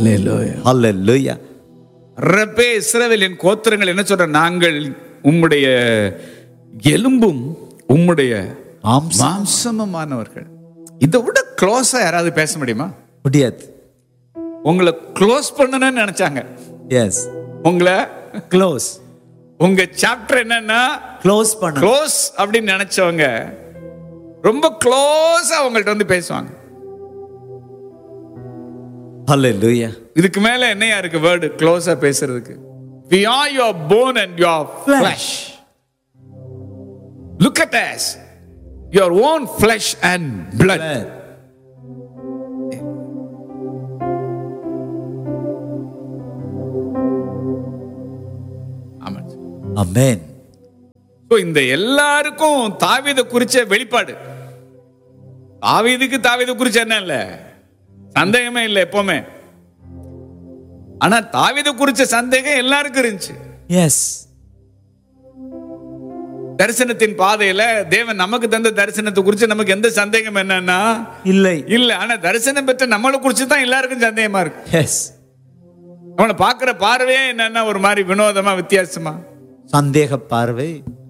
Hallelujah. Hallelujah. ரப்பே இஸ்ரவேலின் கோத்திரங்கள் என்ன சொல்ற நாங்கள் உம்முடைய எலும்பும் உம்முடைய மாம்சம். மாம்சமுமானவர்கள் இதை விட க்ளோஸா யாராவது பேச முடியுமா முடியாது உங்களை க்ளோஸ் பண்ணணும்னு நினைச்சாங்க எஸ் உங்களை க்ளோஸ் உங்க சாப்டர் என்னன்னா க்ளோஸ் பண்ண க்ளோஸ் அப்படின்னு நினைச்சவங்க ரொம்ப க்ளோஸா அவங்கள்ட்ட வந்து பேசுவாங்க Hallelujah. இதுக்கு மேல என்னையா இருக்கு வேர்டு க்ளோஸா பேசுறதுக்கு we are your bone and your flesh look at us your own flesh and blood ஆமா Amen. So, இந்த எல்லாருக்கும் தாவீத குறிச்ச வெளிப்பாடு தாவீதுக்கு தாவீத குறிச்ச என்ன இல்ல சந்தேகமே இல்லை எப்பவுமே ஆனா தாவீத குறிச்ச சந்தேகம் எல்லாருக்கும் இருந்துச்சு Yes. தரிசனத்தின் பாதையில தேவன் நமக்கு தந்த தரிசனத்தை குறித்து நமக்கு எந்த சந்தேகம் என்னன்னா இல்லை இல்ல ஆனா தரிசனம் பெற்ற நம்மளை குறித்து தான் எல்லாருக்கும் சந்தேகமா இருக்கு எஸ் அவனை பாக்குற பார்வையே என்னன்னா ஒரு மாதிரி வினோதமா வித்தியாசமா சந்தேக பார்வை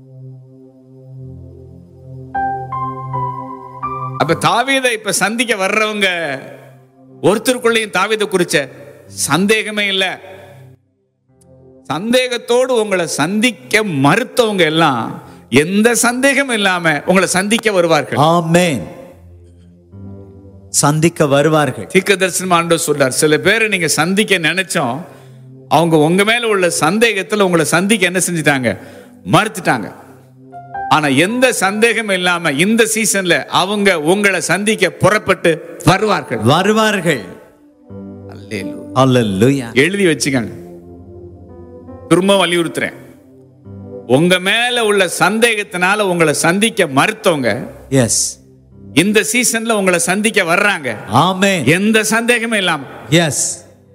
அப்ப தாவீதை இப்ப சந்திக்க வர்றவங்க ஒருத்தருக்குள்ளேயும் தாவீதை குறிச்ச சந்தேகமே இல்ல சந்தேகத்தோடு உங்களை சந்திக்க மறுத்தவங்க எல்லாம் எந்த சந்தேகமும் இல்லாம உங்களை சந்திக்க வருவார்கள் ஆமென் சந்திக்க வருவார்கள் தீர்க்க தரிசனம் ஆண்டவர் சொல்றார் சில பேரை நீங்க சந்திக்க நினைச்சோம் அவங்க உங்க மேல உள்ள சந்தேகத்துல உங்களை சந்திக்க என்ன செஞ்சுட்டாங்க மறுத்துட்டாங்க ஆனா எந்த சந்தேகமும் இல்லாம இந்த சீசன்ல அவங்க உங்களை சந்திக்க புறப்பட்டு வருவார்கள் வருவார்கள் அல்லேலூயா. அல்லேலூயா எழுதி வச்சுக்கங்க திரும்ப வலியுறுத்துறேன் உங்க மேல உள்ள சந்தேகத்தினால உங்களை சந்திக்க மறுத்தவங்க எஸ் இந்த சீசன்ல உங்களை சந்திக்க வர்றாங்க ஆமென் எந்த சந்தேகமும் இல்லாம எஸ்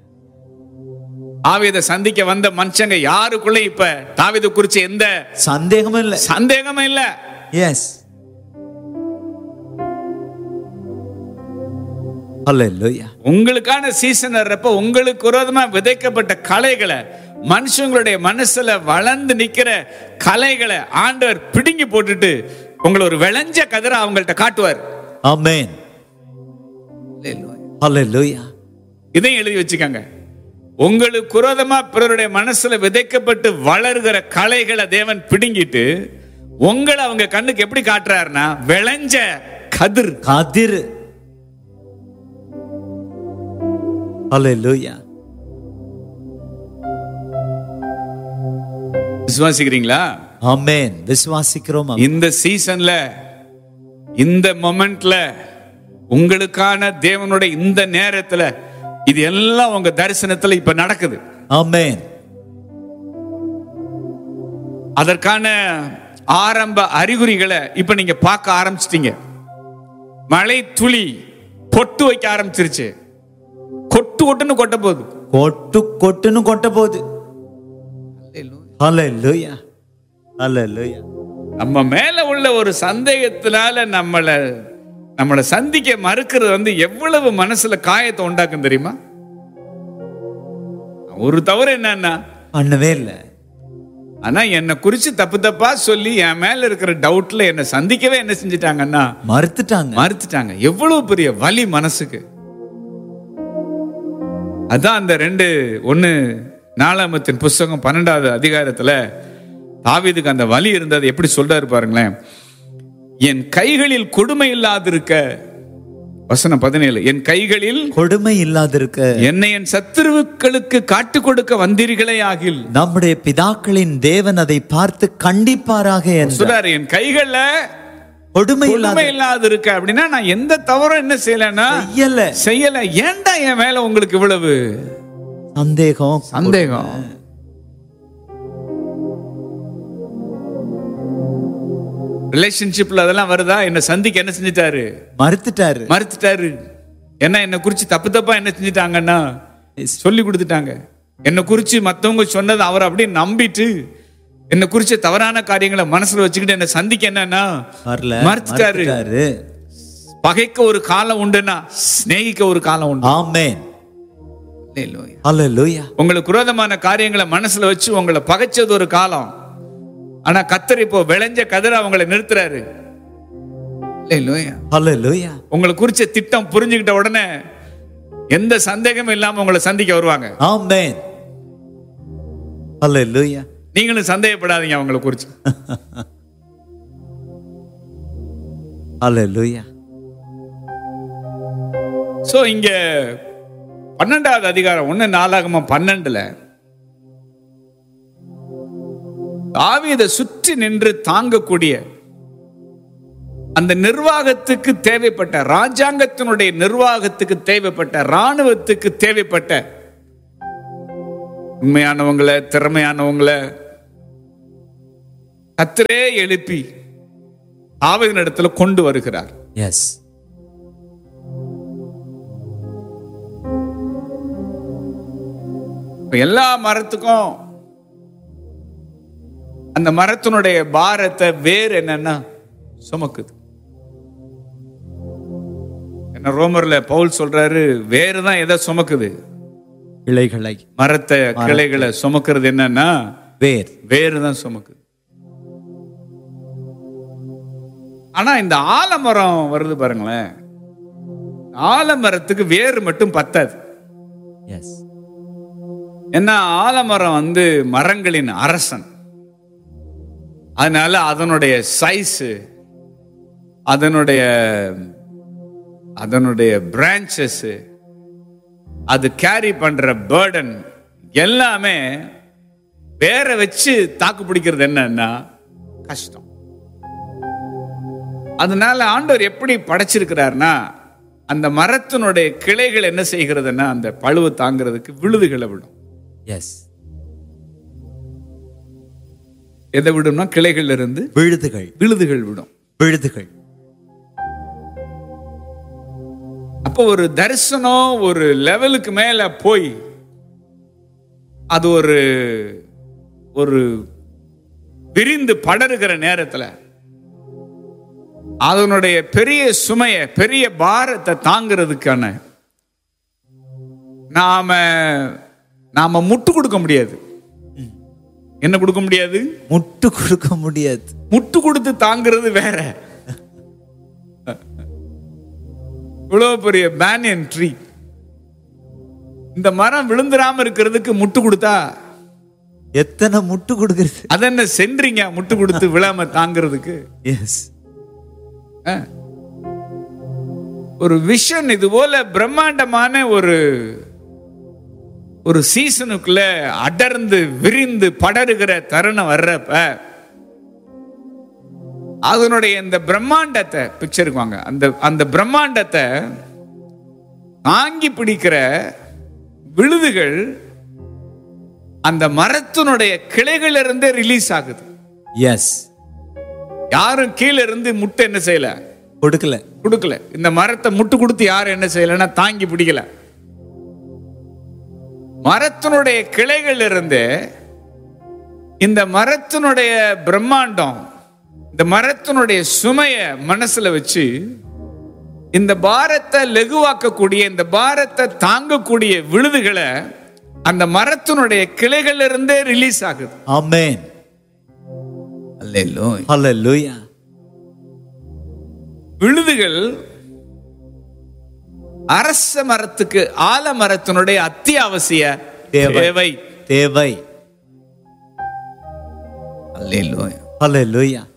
தாவீதை சந்திக்க வந்த மனுஷங்க யாருக்குள்ள இப்ப தாவீது குறிச்சு எந்த சந்தேகமும் இல்லை சந்தேகமும் இல்ல எஸ் அல்லேலூயா உங்களுக்கான சீசன் வர்றப்ப உங்களுக்கு விரோதமா விதைக்கப்பட்ட கலைகளை மனுஷங்களுடைய மனசுல வளர்ந்து நிக்கிற கலைகளை ஆண்டவர் பிடுங்கி போட்டுட்டு உங்களை ஒரு விளைஞ்ச கதிரை அவங்கள்ட்ட காட்டுவார் ஆமென் அல்லேலூயா இதையும் எழுதி வச்சுக்கோங்க உங்களுக்கு விரோதமா பிறருடைய மனசுல விதைக்கப்பட்டு வளர்கிற கலைகளை தேவன் பிடுங்கிட்டு உங்களை அவங்க கண்ணுக்கு எப்படி காட்டுறாருன்னா விளைஞ்ச கதிர் கதிர் அல்லேலூயா விசுவாசிக்கிறீங்களா ஆமென் விசுவாசிக்கிறோம் இந்த சீசன்ல இந்த மொமெண்ட்ல உங்களுக்கான தேவனுடைய இந்த நேரத்துல இது எல்லாம் உங்க தரிசனத்துல இப்ப நடக்குது ஆமென் அதற்கான ஆரம்ப அறிகுறிகளை இப்ப நீங்க பார்க்க ஆரம்பிச்சிட்டீங்க மழை துளி பொட்டு வைக்க ஆரம்பிச்சிருச்சு கொட்டு கொட்டுன்னு கொட்ட போகுது கொட்டு கொட்டுன்னு கொட்ட போகுது அல்லேலூயா அல்லேலூயா நம்ம மேல உள்ள ஒரு சந்தேகத்தினால நம்மளை நம்மளை சந்திக்க மறுக்கிறது வந்து எவ்வளவு மனசுல காயத்தை உண்டாக்கும் தெரியுமா ஒரு தவறு என்னன்னா பண்ணவே இல்லை ஆனா என்னை குறிச்சு தப்பு தப்பா சொல்லி என் மேல இருக்கிற டவுட்ல என்னை சந்திக்கவே என்ன செஞ்சிட்டாங்கன்னா மறுத்துட்டாங்க மறுத்துட்டாங்க எவ்வளவு பெரிய வலி மனசுக்கு அதான் அந்த ரெண்டு ஒண்ணு நாலாமத்தின் புஸ்தகம் பன்னெண்டாவது அதிகாரத்துல தாவீதுக்கு அந்த வலி இருந்தது எப்படி சொல்றாரு பாருங்களேன் என் கைகளில் கொடுமை இல்லாதிருக்க வசனம் பதினேழு என் கைகளில் கொடுமை இல்லாதிருக்க என்னை என் சத்துருவுக்களுக்கு காட்டு கொடுக்க வந்தீர்களே ஆகில் நம்முடைய பிதாக்களின் தேவன் அதை பார்த்து கண்டிப்பாராக என்றார். சொல்றாரு என் கைகள்ல கொடுமை இல்லாத கொடுமை இல்லாதிருக்க அப்படின்னா நான் எந்த தவறும் என்ன செய்யலைன்னா செய்யல செய்யல ஏன்டா என் மேல உங்களுக்கு இவ்வளவு சந்தேகம் சந்தேகம் ரிலேஷன்ஷிப்ல அதெல்லாம் வருதா என்ன சந்திக்க என்ன செஞ்சிட்டாரு மறுத்துட்டாரு மறுத்துட்டாரு என்ன என்ன குறிச்சு தப்பு தப்பா என்ன செஞ்சிட்டாங்கன்னா சொல்லி கொடுத்துட்டாங்க என்னை குறிச்சு மத்தவங்க சொன்னதை அவர் அப்படியே நம்பிட்டு என்னை குறிச்ச தவறான காரியங்களை மனசுல வச்சுக்கிட்டு என்ன சந்திக்க என்னன்னா வரல மறுத்துட்டாரு மறுத்துட்டாரு பகைக்க ஒரு காலம் உண்டுன்னா சிநேகிக்க ஒரு காலம் உண்டு ஆமென் Hallelujah. Hallelujah. உங்களுக்கு விரோதமான காரியங்களை மனசுல வச்சு உங்களை பகைச்சது ஒரு காலம் ஆனா கத்தர் இப்போ விளைஞ்ச கதிர அவங்களை நிறுத்துறாரு Hallelujah. Hallelujah. உங்களை குறிச்ச திட்டம் புரிஞ்சுக்கிட்ட உடனே எந்த சந்தேகமும் இல்லாம உங்களை சந்திக்க வருவாங்க Amen. Hallelujah. நீங்களும் சந்தேகப்படாதீங்க அவங்களை குறிச்சு Hallelujah. சோ இங்க பன்னெண்டாவது அதிகாரம் ஒண்ணு நாளாகமா பன்னெண்டுல தாவீதை சுற்றி நின்று தாங்கக்கூடிய அந்த நிர்வாகத்துக்கு தேவைப்பட்ட ராஜாங்கத்தினுடைய நிர்வாகத்துக்கு தேவைப்பட்ட ராணுவத்துக்கு தேவைப்பட்ட உண்மையானவங்களை திறமையானவங்களை கத்திரே எழுப்பி ஆவின் இடத்துல கொண்டு வருகிறார் Yes. இப்ப எல்லா மரத்துக்கும் அந்த மரத்தினுடைய பாரத்தை வேர் என்னன்னா சுமக்குது என்ன ரோமர்ல பவுல் சொல்றாரு வேறு தான் எதை சுமக்குது இலைகளை மரத்தை கிளைகளை சுமக்கிறது என்னன்னா வேர் வேறு தான் சுமக்குது ஆனா இந்த ஆலமரம் வருது பாருங்களேன் ஆலமரத்துக்கு வேறு மட்டும் பத்தாது எஸ் ஏன்னா ஆலமரம் வந்து மரங்களின் அரசன் அதனால அதனுடைய சைஸு அதனுடைய அதனுடைய பிரான்ச்சஸ் அது கேரி பண்ற பேர்டன் எல்லாமே வேற வச்சு தாக்கு பிடிக்கிறது என்னன்னா கஷ்டம் அதனால ஆண்டவர் எப்படி படைச்சிருக்கிறார்னா அந்த மரத்தினுடைய கிளைகள் என்ன செய்கிறதுன்னா அந்த பழுவை தாங்கிறதுக்கு விழுதுகளை விடும் எஸ் எதை விடும்னா கிளைகள்ல இருந்து விழுதுகள் விழுதுகள் விடும் விழுதுகள் அப்போ ஒரு தரிசனம் ஒரு லெவலுக்கு மேல போய் அது ஒரு ஒரு விரிந்து படருகிற நேரத்துல அதனுடைய பெரிய சுமைய பெரிய பாரத்தை தாங்கிறதுக்கான நாம நாம முட்டு கொடுக்க முடியாது என்ன கொடுக்க முடியாது முட்டு கொடுக்க முடியாது முட்டு கொடுத்து தாங்கிறது வேற இவ்வளவு பெரிய பேனியன் ட்ரீ இந்த மரம் விழுந்துராம இருக்கிறதுக்கு முட்டு கொடுத்தா எத்தனை முட்டு கொடுக்கிறது அதென்ன சென்றீங்க முட்டு கொடுத்து விழாம தாங்கிறதுக்கு எஸ் ஆ. ஒரு விஷன் இது போல பிரம்மாண்டமான ஒரு ஒரு சீசனுக்குள்ள அடர்ந்து விரிந்து படருகிற தருணம் வர்றப்ப அதனுடைய இந்த பிரம்மாண்டத்தை பிக்சருக்கு வாங்க அந்த அந்த பிரம்மாண்டத்தை தாங்கி பிடிக்கிற விழுதுகள் அந்த மரத்தினுடைய கிளைகள் இருந்தே ரிலீஸ் ஆகுது எஸ் யாரும் கீழே இருந்து முட்டை என்ன செய்யல கொடுக்கல கொடுக்கல இந்த மரத்தை முட்டு கொடுத்து யாரும் என்ன செய்யலைன்னா தாங்கி பிடிக்கல மரத்தினுடைய கிளைகள் இருந்து இந்த மரத்தினுடைய பிரம்மாண்டம் இந்த மரத்தினுடைய சுமைய மனசுல வச்சு இந்த பாரத்தை லெகுவாக்கக்கூடிய இந்த பாரத்தை தாங்கக்கூடிய விழுதுகளை அந்த மரத்தினுடைய கிளைகள் இருந்தே ரிலீஸ் ஆகுது ஆமென் ஹalleluya விழுதுகள் அரச மரத்துக்கு ஆலமரத்தினுடைய அத்தியாவசிய தேவை. தேவை தேவை ஹalleluya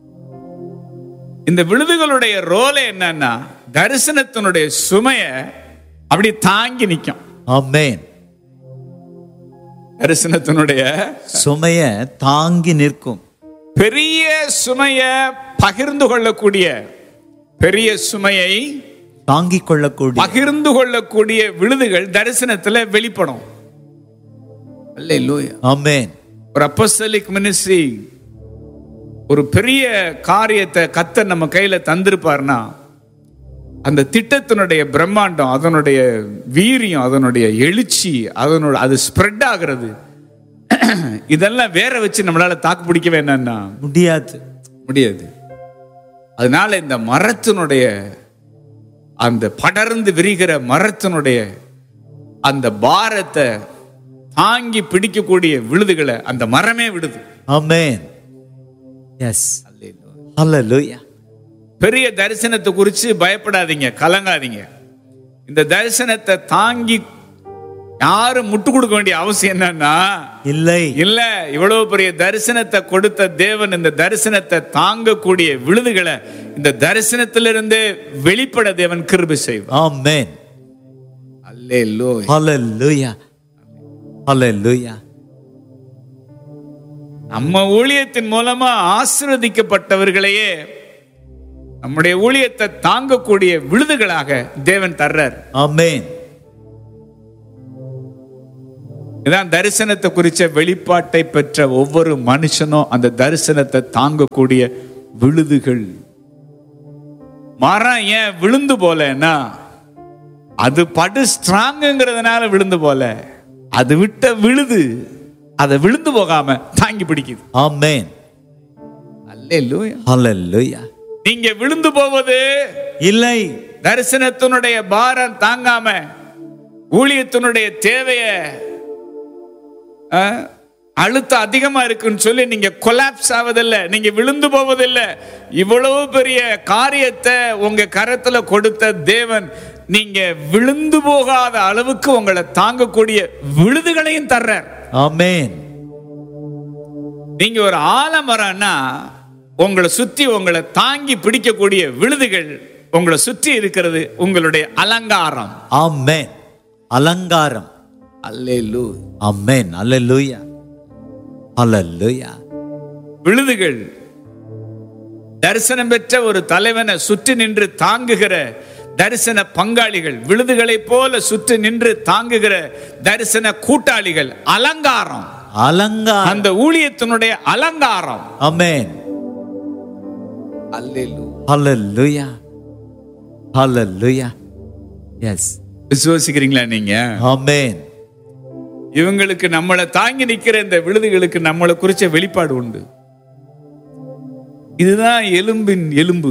இந்த விழுதுகளுடைய ரோலே என்னன்னா தரிசனத்தினுடைய சுமைய அப்படி தாங்கி நிக்கும் ஆமென் தரிசனத்தினுடைய சுமைய தாங்கி நிற்கும் பெரிய சுமைய பகிர்ந்து கொள்ளக்கூடிய பெரிய சுமையை தாங்கிக் கொள்ளக்கூடிய பகிர்ந்து கொள்ளக்கூடிய விழுதுகள் தரிசனத்துல வெளிப்படும் அல்லேலூயா ஆமென் ஒரு அப்போஸ்தலிக் மினிஸ்ட்ரி ஒரு பெரிய காரியத்தை கத்தர் நம்ம கையில தந்திருப்பார்னா அந்த திட்டத்தினுடைய பிரம்மாண்டம் அதனுடைய வீரியம் அதனுடைய எழுச்சி அதனோட அது ஸ்ப்ரெட் ஆகிறது இதெல்லாம் வேற வச்சு நம்மளால தாக்கு பிடிக்கவே என்னன்னா முடியாது முடியாது அதனால இந்த மரத்தினுடைய அந்த படர்ந்து விரிகிற மரத்தினுடைய அந்த பாரத்தை தாங்கி பிடிக்கக்கூடிய விழுதுகளை அந்த மரமே விடுது Amen. Yes. Hallelujah. பெரிய தரிசனத்தை குறித்து பயப்படாதீங்க கலங்காதீங்க இந்த தரிசனத்தை தாங்கி யாரும் முட்டு கொடுக்க வேண்டிய அவசியம் என்னன்னா இல்லை இல்ல இவ்வளவு பெரிய தரிசனத்தை கொடுத்த தேவன் இந்த தரிசனத்தை தாங்கக்கூடிய விழுதுகளை இந்த தரிசனத்திலிருந்தே வெளிப்பட தேவன் கிருபை செய்வார் Amen. அல்லேலூயா Hallelujah. Hallelujah. நம்ம ஊழியத்தின் மூலமா ஆசீர்வதிக்கப்பட்டவர்களையே நம்முடைய ஊழியத்தை தாங்கக்கூடிய விழுதுகளாக தேவன் தர்றார் Amen. இதான் தரிசனத்தை குறிச்ச வெளிப்பாட்டை பெற்ற ஒவ்வொரு மனுஷனும் அந்த தரிசனத்தை தாங்கக்கூடிய விழுதுகள் மரம் ஏன் விழுந்து போலன்னா அது படு ஸ்ட்ராங்குங்கிறதுனால விழுந்து போல அது விட்ட விழுது அதை விழுந்து போகாம தாங்கி பிடிக்குது Amen. அல்லேலூயா Hallelujah. நீங்க விழுந்து போவது இல்லை தரிசனத்தினுடைய பாரம் தாங்காம ஊழியத்தினுடைய தேவைய அஹ், அழுத்தம் அதிகமா இருக்குன்னு சொல்லி நீங்க கொலாப்ஸ் ஆவதில்லை நீங்க விழுந்து போவதில்லை இவ்வளவு பெரிய காரியத்தை உங்க கரத்துல கொடுத்த தேவன் நீங்க விழுந்து போகாத அளவுக்கு உங்களை தாங்கக்கூடிய விழுதுகளையும் தர்றார் Amen. நீங்க ஒரு ஆலமரம்னா உங்களை சுத்தி உங்களை தாங்கி பிடிக்கக்கூடிய விழுதுகள் உங்களை சுற்றி இருக்கிறது உங்களுடைய அலங்காரம் Amen. அலங்காரம் அல்லேலூ Amen. Hallelujah. Hallelujah. விழுதுகள் தரிசனம் பெற்ற ஒரு தலைவனை சுற்றி நின்று தாங்குகிற தரிசன பங்காளிகள் விழுதுகளைப் போல சுற்றி நின்று தாங்குகிற தரிசன கூட்டாளிகள் அலங்காரம் அலங்காரம் அந்த ஊழியத்தினுடைய அலங்காரம் Amen. அல்லேலூ Hallelujah. Hallelujah. Yes. விசுவாசிக்கிறீங்களா நீங்க Amen. இவங்களுக்கு நம்மளை தாங்கி நிக்கிற இந்த விழுதுகளுக்கு நம்மளை குறிச்ச வெளிப்பாடு உண்டு இதுதான் எலும்பின் எலும்பு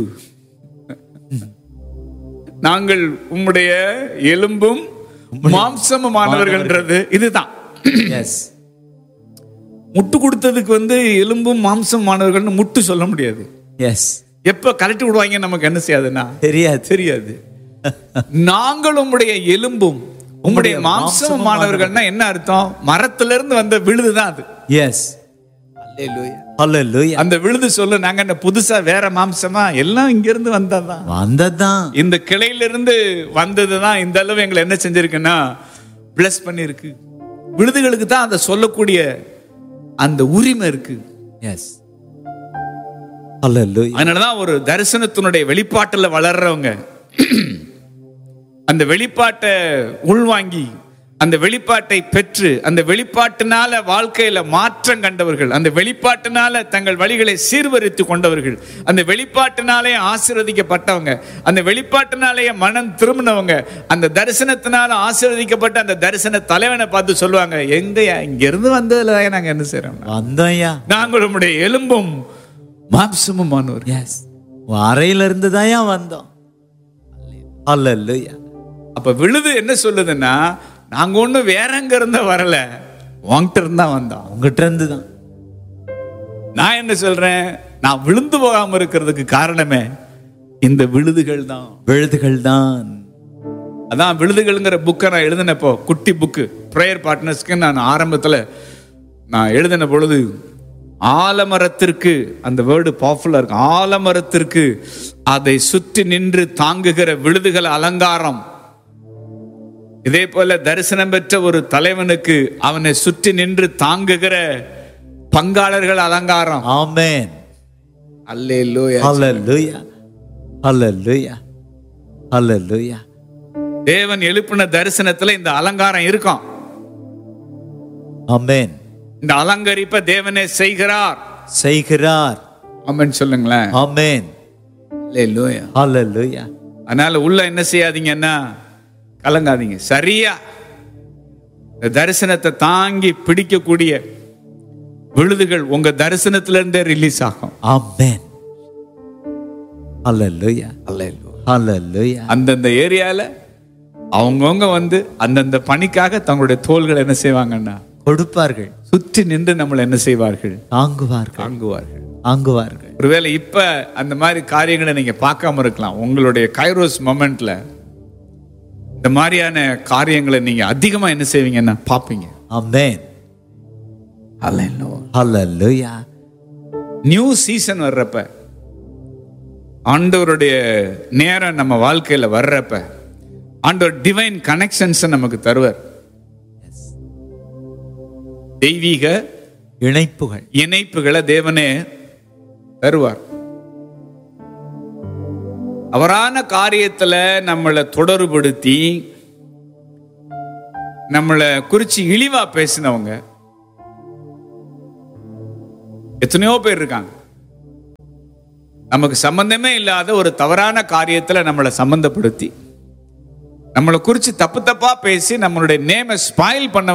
நாங்கள் உம்முடைய எலும்பும் மாம்சமுமானவர்கள்ன்றது இதுதான் Yes. முட்டு கொடுத்ததுக்கு வந்து எலும்பும் மாம்சமானவர்கள்னு முட்டு சொல்ல முடியாது Yes. எப்ப கலட்டி விடுவாங்க நமக்கு என்ன செய்யாதுன்னா தெரியாது தெரியாது நாங்கள் உம்முடைய எலும்பும் உம்முடைய மாம்சமானவர்கள்னா என்ன அர்த்தம் மரத்திலிருந்து வந்த விழுதுதான் அது Yes. Hallelujah. அந்த விழுது சொல்லு நாங்க என்ன புதுசா வேற மாம்சமா எல்லாம் இங்க இருந்து வந்ததுதான் வந்ததான் இந்த கிளையிலிருந்து வந்ததுதான் இந்த அளவு எங்களை என்ன செஞ்சிருக்குன்னா பிளஸ் பண்ணிருக்கு விழுதுகளுக்கு தான் அதை சொல்லக்கூடிய அந்த உரிமை இருக்கு எஸ் Hallelujah. அதனாலதான் ஒரு தரிசனத்தினுடைய வெளிப்பாட்டுல வளர்றவங்க அந்த வெளிப்பாட்டை உள்வாங்கி அந்த வெளிப்பாட்டை பெற்று அந்த வெளிப்பாட்டினால வாழ்க்கையில மாற்றம் கண்டவர்கள் அந்த வெளிப்பாட்டினால தங்கள் வழிகளை சீர்வரித்து கொண்டவர்கள் அந்த வெளிப்பாட்டினாலே ஆசீர்வதிக்கப்பட்டவங்க அந்த வெளிப்பாட்டினாலேயே மனம் திரும்பினவங்க அந்த தரிசனத்தினால ஆசீர்வதிக்கப்பட்ட அந்த தரிசன தலைவனை பார்த்து சொல்லுவாங்க எங்கயா இங்க இருந்து வந்ததுல நாங்க என்ன செய்றோம் வந்தோம்யா நாங்கள் உம்முடைய எலும்பும் மாம்சமுமானவர் எஸ் அறையில இருந்து தான் வந்தோம் Hallelujah. அப்ப விழுது என்ன சொல்லுதுன்னா நாங்க ஒண்ணும் வேற எங்க இருந்த வரல உன்கிட்ட இருந்தா வந்தோம் உங்ககிட்ட இருந்து தான் நான் என்ன சொல்றேன் நான் விழுந்து போகாம இருக்கிறதுக்கு காரணமே இந்த விழுதுகள் தான் விழுதுகள் தான் அதான் விழுதுகள்ங்கிற புக்கை நான் எழுதினப்போ குட்டி புக்கு ப்ரேயர் பார்ட்னர்ஸ்க்கு நான் ஆரம்பத்துல நான் எழுதின பொழுது ஆலமரத்திற்கு அந்த வேர்டு பாப்புலர் இருக்கு ஆலமரத்திற்கு அதை சுற்றி நின்று தாங்குகிற விழுதுகள் அலங்காரம் இதே போல தரிசனம் பெற்ற ஒரு தலைவனுக்கு அவனை சுற்றி நின்று தாங்குகிற பங்காளர்கள் அலங்காரம் ஆமென் அல்லேலூயா Hallelujah. Hallelujah. Hallelujah. தேவன் எழுப்பின தரிசனத்துல இந்த அலங்காரம் இருக்கும் ஆமென் இந்த அலங்கரிப்பை தேவனே செய்கிறார் செய்கிறார் ஆமென் சொல்லுங்களேன் ஆமென் அல்லேலூயா Hallelujah. அதனால உள்ள என்ன செய்யாதீங்கன்னா கலங்காதீங்க சரியா இந்த தரிசனத்தை தாங்கி பிடிக்கக்கூடிய விழுதுகள் உங்க தரிசனத்துல இருந்தே ரிலீஸ் ஆகும் ஆமென் Hallelujah. Hallelujah. அந்தந்த ஏரியால அவங்கவங்க வந்து அந்தந்த பணிக்காக தங்களுடைய தோள்களை என்ன செய்வாங்கன்னா கொடுப்பார்கள் சுற்றி நின்று நம்மளை என்ன செய்வார்கள் தாங்குவார்கள் தாங்குவார்கள் தாங்குவார்கள் ஒருவேளை இப்ப அந்த மாதிரி காரியங்களை நீங்க பார்க்காம இருக்கலாம் உங்களுடைய கைரோஸ் மொமெண்ட்ல இந்த மாதிரியான காரியங்களை நீங்க அதிகமா என்ன செய்வீங்கன்னா பார்ப்பீங்க ஆமென் ஹalleluya நியூ சீசன் வர்றப்ப ஆண்டவருடைய நேரம் நம்ம வாழ்க்கையில வர்றப்ப ஆண்டவர் டிவைன் கனெக்ஷன்ஸ் நமக்கு தருவார் தெய்வீக இணைப்புகள் இணைப்புகளை தேவனே தருவார் அவரான காரியத்துல நம்மளை தொடர்புபடுத்தி நம்மளை குறிச்சு இழிவா பேசினவங்க எத்தனையோ பேர் இருக்காங்க நமக்கு சம்பந்தமே இல்லாத ஒரு தவறான காரியத்துல நம்மளை சம்பந்தப்படுத்தி நம்மளை குறிச்சு தப்பு தப்பா பேசி நம்மளுடைய நேமை ஸ்பாயில் பண்ண